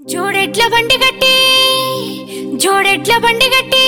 జోడెట్ల బండి గట్టి జోడెట్ల బండి గట్టి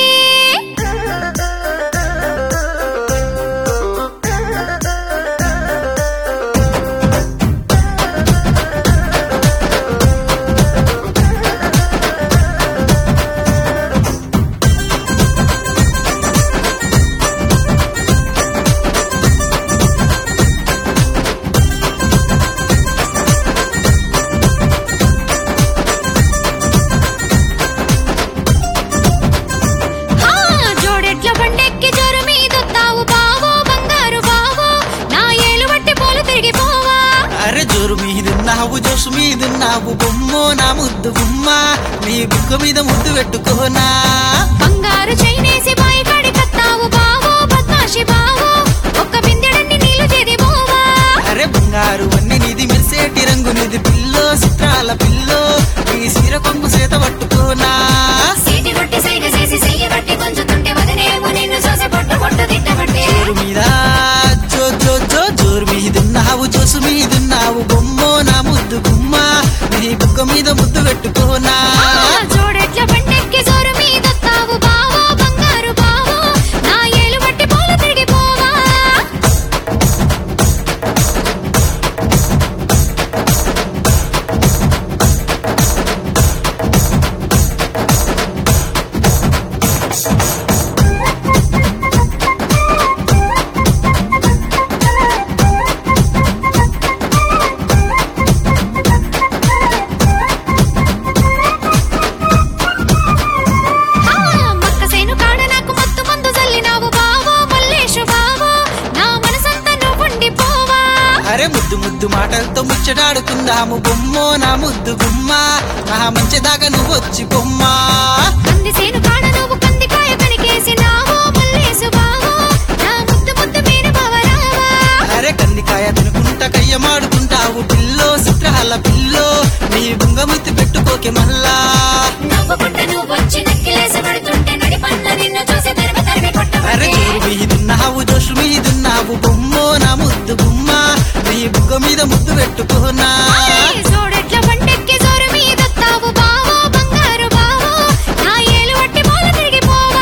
హా, జోడెట్ల బండెక్కి జోరు మీదొత్తావు బావో బంగారు బావో నా ఏలు బట్టి పోలు తిరిగిపోవా అరే జోరు మీదున్నావు జోసు మీదున్నావు బొమ్మో నా ముద్దు గుమ్మ నీ బుక్క మీద ముద్దు పెట్టుకోనా బంగారు చైనేసి బాయి కాడి కత్తావు బావో బద్మాషి బావో ఒక్క బిందెడన్ని నీళ్లు చేది పోవా అరే బంగారు అన్ని నిధి మెరిసేటి రంగు నిధి పిల్లో చిత్రాల పిల్లో నీ సీర కొంగు చేత పట్టుకోనా సీటి కొట్టి సైగ చేసి చెయ్యి బట్టి కొంచుతుంటే వదిలేము నిన్ను చూసి పొట్టు పొట్టు తిట్టబట్టే జోరు మీద జో జో జో జోరు మీదున్నావు జోసు మీదున్నావు బొమ్మో నా ముద్దు గుమ్మ నీ బుక్క మీద ముద్దు పెట్టుకోనా జోడెట్ల బండెక్కి జోరు మీదొత్తావు బావో బంగారు బావో నా ఏలు బట్టి పోలు తిరిగిపోవా ఆ, మక్కసేను కాడ నాకు మత్తు మందు జల్లినావు బావో మల్లేషు బావో నా మనసంతా నువ్వుండిపోవా అరే ముద్దు ముద్దు మాటలతో ముచ్చటాడుకుందాము బొమ్మో నా ముద్దు గుమ్మ నా మంచిదాకా నువ్వు వచ్చి బొమ్మ కందిసేను కాడ నువ్వు కందికాయ కనికేసినావో మల్లేసు బావో నా ముద్దు ముద్దు మీరు బావరావా అరే కందికాయ తినుకుంటా కయ్యమాడుకుంటావు పిల్లో చిత్రాల పిల్లో నీ బుంగముత్తి పెట్టుకోకే మళ్ళా నవ్వుకుంట నువ్వు వచ్చి నెక్కిలేసి పడుతుంటే నడి పండ్ల నిన్ను చూసి తరిమి తరిమి అరే కొట్టబట్టే జోరు మీదున్నావు జోషు మీదున్నావు బొమ్మో నా ముద్దు గుమ్మ నీ బుగ్గ మీద ముద్దు పెట్టుకోనా జోడెట్ల బండెక్కి జోరు మీదొత్తావు బావో బంగారు బావో నా ఏలు వట్టి పోలు తిరిగిపోవా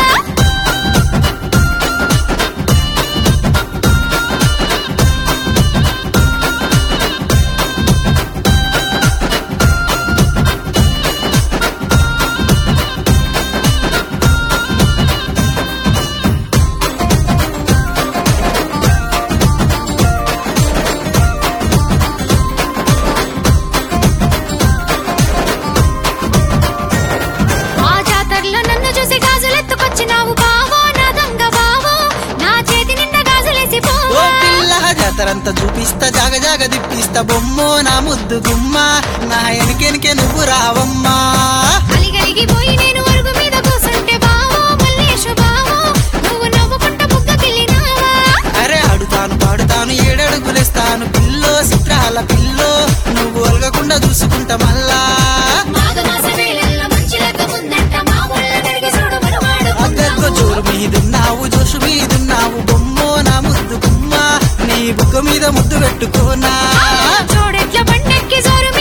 ఆ జాతరలో నన్ను చూసి గాజులెత్తుకొచ్చినావు బావో నా దొంగ బావో నా చేతి నిండా గాజులేసి ఓ పోవా పిల్ల జాతరంతా చూపిస్తా జాగ జాగ దిప్పిస్తా బొమ్మో నా ముద్దు గుమ్మ నా ఎనికెనికే నువ్వు రావమ్మా అలిగలిగిపోయి నేను అరుగు మీద కూసుంటే బావో మల్లేషు బావో నువ్వు నవ్వుకుంట బుగ్గకిల్లినావా అరే ఆడుతాను పాడుతాను ఏడడుగులేస్తాను పిల్లో చిత్రాల పిల్లో నువ్వు అలగకుండా చూసుకుంటా మళ్ళా మాఘమాస వేళల్లో మంచి లెక్క ముందంట మా ఊళ్ళ తిరిగి చూడు మనవాడు అగ్గో జోరు మీదున్నావు జోషు మీదున్నావు బొమ్మో నా ముద్దు గుమ్మ నీ బుగ్గ మీద ముద్దు పెట్టుకోనా జోడెట్ల బండెక్కి జోరు